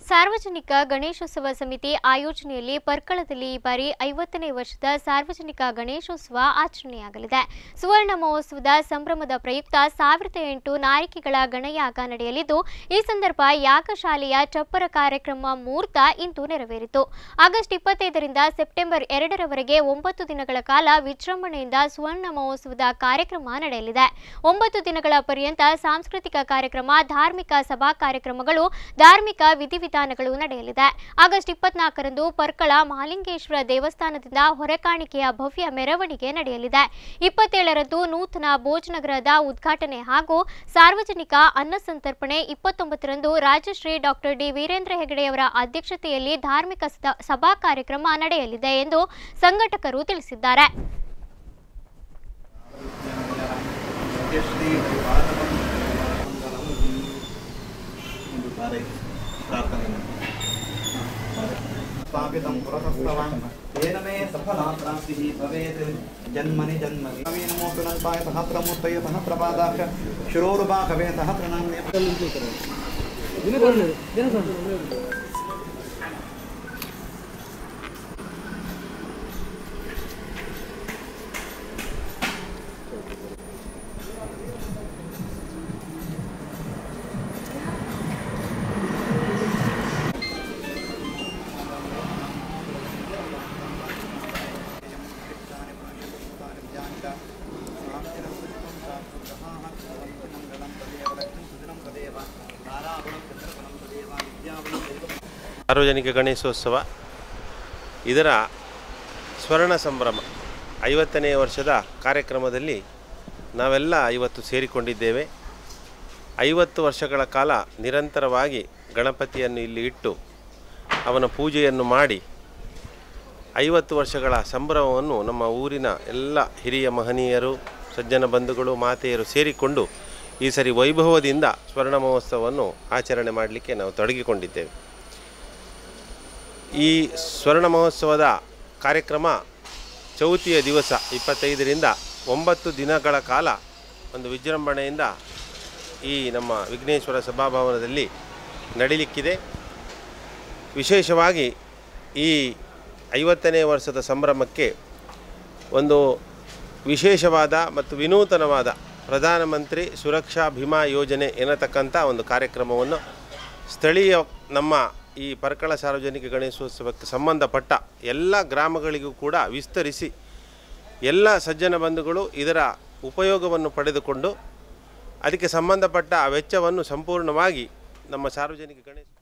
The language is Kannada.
ಸಾರ್ವಜನಿಕ ಗಣೇಶೋತ್ಸವ ಸಮಿತಿ ಆಯೋಜನೆಯಲ್ಲಿ ಪರ್ಕಳದಲ್ಲಿ ಈ ಬಾರಿ ಐವತ್ತನೇ ವರ್ಷದ ಸಾರ್ವಜನಿಕ ಗಣೇಶೋತ್ಸವ ಆಚರಣೆಯಾಗಲಿದೆ ಸುವರ್ಣ ಮಹೋತ್ಸವದ ಸಂಭ್ರಮದ ಪ್ರಯುಕ್ತ ಸಾವಿರದ ಎಂಟು ನಾರಿಕೆಗಳ ಗಣಯಾಗ ನಡೆಯಲಿದ್ದು ಈ ಸಂದರ್ಭ ಯಾಗಶಾಲೆಯ ಚಪ್ಪರ ಕಾರ್ಯಕ್ರಮ ಮುಹೂರ್ತ ಇಂದು ನೆರವೇರಿತು ಆಗಸ್ಟ್ ಇಪ್ಪತ್ತೈದರಿಂದ ಸೆಪ್ಟೆಂಬರ್ ಎರಡರವರೆಗೆ ಒಂಬತ್ತು ದಿನಗಳ ಕಾಲ ವಿಜೃಂಭಣೆಯಿಂದ ಸುವರ್ಣ ಮಹೋತ್ಸವದ ಕಾರ್ಯಕ್ರಮ ನಡೆಯಲಿದೆ ಒಂಬತ್ತು ದಿನಗಳ ಪರ್ಯಂತ ಸಾಂಸ್ಕೃತಿಕ ಕಾರ್ಯಕ್ರಮ ಧಾರ್ಮಿಕ ಸಭಾ ಕಾರ್ಯಕ್ರಮಗಳು ಧಾರ್ಮಿಕ ವಿಧಿವಿಧಾನಗಳು ನಡೆಯಲಿದೆ ಆಗಸ್ಟ್ ಇಪ್ಪತ್ನಾಲ್ಕರಂದು ಪರ್ಕಳ ಮಹಾಲಿಂಗೇಶ್ವರ ದೇವಸ್ಥಾನದಿಂದ ಹೊರೆಕಾಣಿಕೆಯ ಭವ್ಯ ಮೆರವಣಿಗೆ ನಡೆಯಲಿದೆ ಇಪ್ಪತ್ತೇಳರಂದು ನೂತನ ಭೋಜನಗರದ ಉದ್ಘಾಟನೆ ಹಾಗೂ ಸಾರ್ವಜನಿಕ ಅನ್ನ ಸಂತರ್ಪಣೆ ಇಪ್ಪತ್ತೊಂಬತ್ತರಂದು ರಾಜಶ್ರೀ ಡಾಕ್ಟರ್ ಡಿ ವೀರೇಂದ್ರ ಹೆಗಡೆಯವರ ಅಧ್ಯಕ್ಷತೆಯಲ್ಲಿ ಧಾರ್ಮಿಕ ಸದ- ಸಭಾ ಕಾರ್ಯಕ್ರಮ ನಡೆಯಲಿದೆ ಎಂದು ಸಂಘಟಕರು ತಿಳಿಸಿದ್ದಾರೆ स्थापितं पुरतस्तवान् तेन मे सफला प्राप्तिः भवेत् जन्मनि जन्मनि नमे नमो तुनन्ताय सहस्रमूर्तये सहस्रपादाक्ष शिरोरुपा कवे सहस्रनाम्ने ಸಾರ್ವಜನಿಕ ಗಣೇಶೋತ್ಸವ ಇದರ ಸ್ವರ್ಣ ಸಂಭ್ರಮ ಐವತ್ತನೇ ವರ್ಷದ ಕಾರ್ಯಕ್ರಮದಲ್ಲಿ ನಾವೆಲ್ಲ ಇವತ್ತು ಸೇರಿಕೊಂಡಿದ್ದೇವೆ ಐವತ್ತು ವರ್ಷಗಳ ಕಾಲ ನಿರಂತರವಾಗಿ ಗಣಪತಿಯನ್ನು ಇಲ್ಲಿ ಇಟ್ಟು ಅವನ ಪೂಜೆಯನ್ನು ಮಾಡಿ ಐವತ್ತು ವರ್ಷಗಳ ಸಂಭ್ರಮವನ್ನು ನಮ್ಮ ಊರಿನ ಎಲ್ಲ ಹಿರಿಯ ಮಹನೀಯರು ಸಜ್ಜನ ಬಂಧುಗಳು ಮಾತೆಯರು ಸೇರಿಕೊಂಡು ಈ ಸರಿ ವೈಭವದಿಂದ ಸ್ವರ್ಣ ಮಹೋತ್ಸವವನ್ನು ಆಚರಣೆ ಮಾಡಲಿಕ್ಕೆ ನಾವು ತೊಡಗಿಕೊಂಡಿದ್ದೇವೆ ಈ ಸ್ವರ್ಣ ಮಹೋತ್ಸವದ ಕಾರ್ಯಕ್ರಮ ಚೌತಿಯ ದಿವಸ ಇಪ್ಪತ್ತೈದರಿಂದ ಒಂಬತ್ತು ದಿನಗಳ ಕಾಲ ಒಂದು ವಿಜೃಂಭಣೆಯಿಂದ ಈ ನಮ್ಮ ವಿಘ್ನೇಶ್ವರ ಸಭಾಭವನದಲ್ಲಿ ನಡೀಲಿಕ್ಕಿದೆ ವಿಶೇಷವಾಗಿ ಈ ಐವತ್ತನೇ ವರ್ಷದ ಸಂಭ್ರಮಕ್ಕೆ ಒಂದು ವಿಶೇಷವಾದ ಮತ್ತು ವಿನೂತನವಾದ ಪ್ರಧಾನಮಂತ್ರಿ ಸುರಕ್ಷಾ ಭೀಮಾ ಯೋಜನೆ ಎನ್ನತಕ್ಕಂಥ ಒಂದು ಕಾರ್ಯಕ್ರಮವನ್ನು ಸ್ಥಳೀಯ ನಮ್ಮ ಈ ಪರ್ಕಳ ಸಾರ್ವಜನಿಕ ಗಣೇಶೋತ್ಸವಕ್ಕೆ ಸಂಬಂಧಪಟ್ಟ ಎಲ್ಲ ಗ್ರಾಮಗಳಿಗೂ ಕೂಡ ವಿಸ್ತರಿಸಿ ಎಲ್ಲ ಸಜ್ಜನ ಬಂಧುಗಳು ಇದರ ಉಪಯೋಗವನ್ನು ಪಡೆದುಕೊಂಡು ಅದಕ್ಕೆ ಸಂಬಂಧಪಟ್ಟ ವೆಚ್ಚವನ್ನು ಸಂಪೂರ್ಣವಾಗಿ ನಮ್ಮ ಸಾರ್ವಜನಿಕ ಗಣೇಶ